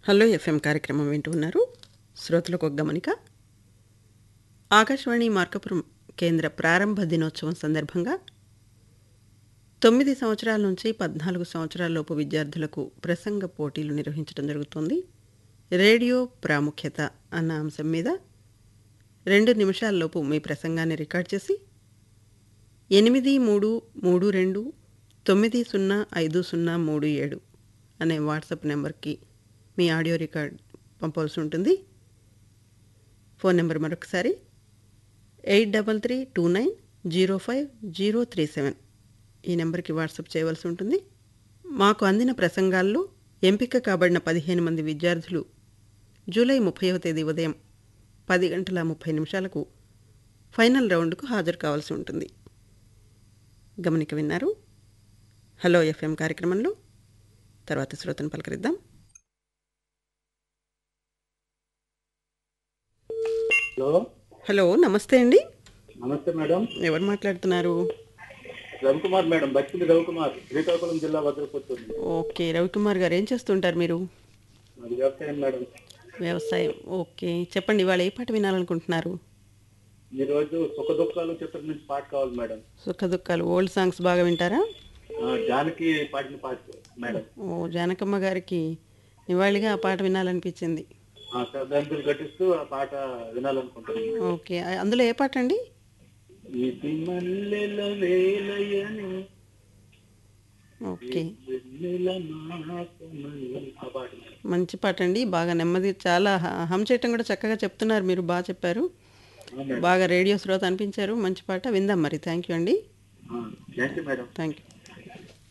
hello FM కార్యక్రమం వింటూ ఉన్నారు శ్రోతలకు ఒక గమనిక ఆకాశవాణి మార్కపురం కేంద్ర ప్రారంభ దినోత్సవం సందర్భంగా తొమ్మిది సంవత్సరాల నుంచి పద్నాలుగు సంవత్సరాలలోపు విద్యార్థులకు ప్రసంగ పోటీలు నిర్వహించడం జరుగుతుంది రేడియో ప్రాముఖ్యత అన్న అంశం మీద రెండు నిమిషాల్లోపు మీ ప్రసంగాన్ని రికార్డ్ చేసి ఎనిమిది మూడు మూడు రెండు తొమ్మిది సున్నా ఐదు సున్నా మూడు ఏడు అనే వాట్సాప్ నెంబర్కి మీ ఆడియో రికార్డ్ పంపవలసి ఉంటుంది ఫోన్ నెంబర్ మరొకసారి eight double three two nine zero five zero three seven ఈ నెంబర్కి వాట్సాప్ చేయవలసి ఉంటుంది మాకు అందిన ప్రసంగాల్లో ఎంపిక కాబడిన పదిహేను మంది విద్యార్థులు జూలై ముప్పైవ తేదీ ఉదయం పది గంటల ముప్పై నిమిషాలకు ఫైనల్ రౌండ్కు హాజరు కావాల్సి ఉంటుంది గమనిక విన్నారు హలో ఎఫ్ఎం కార్యక్రమంలో తర్వాత శ్రోతను పలకరిద్దాం హలో హలో నమస్తే అండి నమస్తే మేడం ఎవరు మాట్లాడుతున్నారు రవికుమార్ మేడం బచ్చిలి రవికుమార్ శ్రీకాకుళం జిల్లా భద్రపడుతుంది ఓకే రవికుమార్ గారు ఏం చేస్తుంటారు మీరు అది వ్యవసాయం మేడం వ్యవసాయం ఓకే చెప్పండి ఇవాళ ఏ పాట వినాలనుకుంటున్నారు ఈ రోజు సుఖ దుఃఖాలు చిత్రం నుంచి పాట కావాలి మేడం సుఖ దుఃఖాలు ఓల్డ్ సాంగ్స్ బాగా వింటారా ఆ, జానకి పాడిన పాట మేడం ఓ జానకమ్మ గారికి నివాళిగా ఆ పాట వినాలనిపించింది ఆ, శ్రద్ధాంజలి ఘటిస్తూ ఆ పాట వినాలనుకుంటున్నాను ఓకే ఆ- అందులో ఏ పాట అండి ఇది మల్లెల వేలయని ఓకే వెన్నెల మాసమని ఆ పాట మేడం మంచి పాట అండి బాగా నెమ్మది చాలా హ- హమ్ చేయటం కూడా చక్కగా చెప్తున్నారు మీరు బాగా చెప్పారు ఆ, మేడం బాగా రేడియో శ్రోత అనిపించారు మంచి పాట విందాం మరి థ్యాంక్ యూ అండి thank you madam thank you